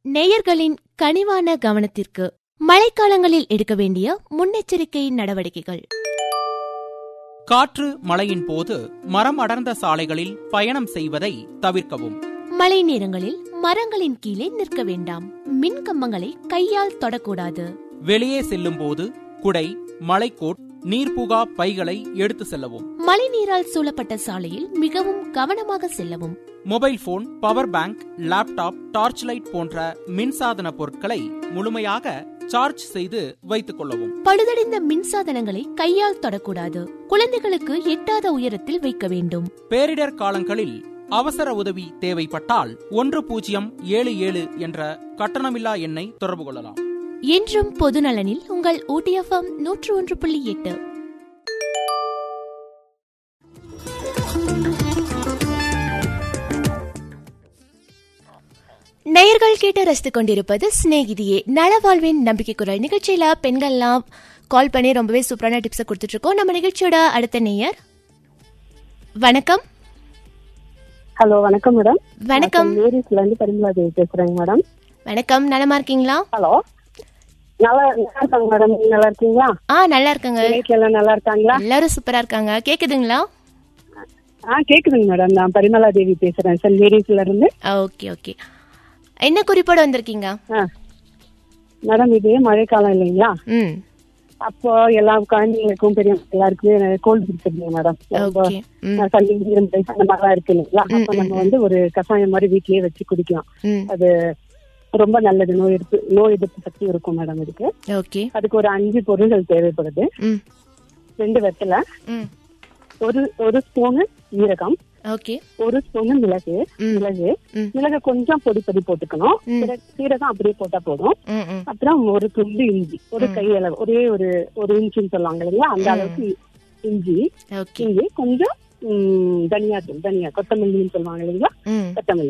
நேயர்களின் கனிவான கவனத்திற்கு மழைக்காலங்களில் எடுக்க வேண்டிய முன்னெச்சரிக்கை நடவடிக்கைகள் காற்று மழையின் போது மரம் அடர்ந்த சாலைகளில் பயணம் செய்வதை தவிர்க்கவும் மழை நேரங்களில் மரங்களின் கீழே நிற்க வேண்டாம் மின் கம்பங்களை கையால் தொடக்கூடாது வெளியே செல்லும் போது குடை மலைக்கோட் நீர்புகா பைகளை எடுத்து செல்லவும் மழை நீரால் சூழப்பட்ட சாலையில் மிகவும் கவனமாக செல்லவும் mobile phone power bank laptop torch light போன்ற மின்சாதன பொருட்களை முழுமையாக சார்ஜ் செய்து வைத்துக் கொள்ளவும் பழுதடைந்த மின்சாதனங்களை கையால் தொடக்கூடாது குழந்தைகளுக்கு எட்டாத உயரத்தில் வைக்க வேண்டும் பேரிடர் காலங்களில் அவசர உதவி தேவைப்பட்டால் ஒன்று பூஜ்ஜியம் ஏழு ஏழு என்ற கட்டணமில்லா எண்ணை தொடர்பு கொள்ளலாம் என்றும் பொதுநலனில் உங்கள் ஊட்டியஃபம் நூற்று ஒன்று புள்ளி எட்டு நேயர்கள் கேட்டு ரசித்துக் கொண்டிருப்பது சிநேகிதியே நலவாழ்வின் நம்பிக்கை குரல் நிகழ்ச்சியில பெண்கள்லாம் கால் பண்ணி ரொம்பவே சூப்பரான டிப்ஸை கொடுத்துட்டு இருக்கோம் நம்ம நிகழ்ச்சியோட அடுத்த நேயர் வணக்கம் ஹலோ வணக்கம் மேடம் வணக்கம் லேடிஸ்ல இருந்து பரிமலா தேவி பேசுறேங்க மேடம் வணக்கம் நலமா இருக்கீங்களா ஹலோ நல்லா நல்லா இருக்காங்க மேடம் நீங்க நல்லா இருக்கீங்களா ஆ நல்லா இருக்கங்க வீட்ல எல்லாம் நல்லா இருக்காங்களா எல்லாரும் சூப்பரா இருக்காங்க கேக்குதுங்களா ஆ கேக்குதுங்க மேடம் நான் பரிமலா தேவி பேசுறேன் சென்ட் மேரிஸ்ல இருந்து ஓகே ஓகே என்ன குறிப்போட வந்திருக்கீங்க ஆ. மேடம் இது மழைக்காலம் இல்லைங்களா ம் அப்போ எல்லா குழந்தைங்களுக்கும் பெரிய எல்லாருக்குமே கோல்டு பிடிச்சிருந்தீங்க மேடம் ரொம்ப ஓகே ம் ஆ, சளி இரும்பு அந்த மாதிரிலாம் இருக்கு இல்லைங்களா அப்ப நம்ம வந்து ஒரு கஷாயம் மாதிரி வீட்லயே வச்சு குடிக்கலாம் ம் அது ரொம்ப நல்லது நோய் எதிர்ப்பு நோய் எதிர்ப்பு சக்தி இருக்கும் மேடம் இதுக்கு ஓகே அதுக்கு ஒரு அஞ்சு பொருள்கள் தேவைப்படுது ம் ரெண்டு வெத்தலை ம் ஒரு ஒரு ஸ்பூனு ஜீரகம் ஓகே ஒரு ஸ்பூனு மிளகு ம். மிளகு ம். மிளகு கொஞ்சம் பொடி பொடி போட்டுக்கணும் ம். சீர- சீரகம் அப்படியே போட்டா போதும் ம் ம் அப்புறம் ஒரு துண்டு இஞ்சி ஒரு கை அளவு ஒரே ஒரு ஒரு இன்ச்சுன்னு சொல்லுவாங்க இல்லைங்களா அந்த அளவுக்கு இஞ்சி ஓகே இஞ்சி கொஞ்சம் ம், தனியா தூள் தனியா கொத்தமல்லின்னு சொல்லுவாங்க இல்லைங்களா ம் கொத்தமல்லி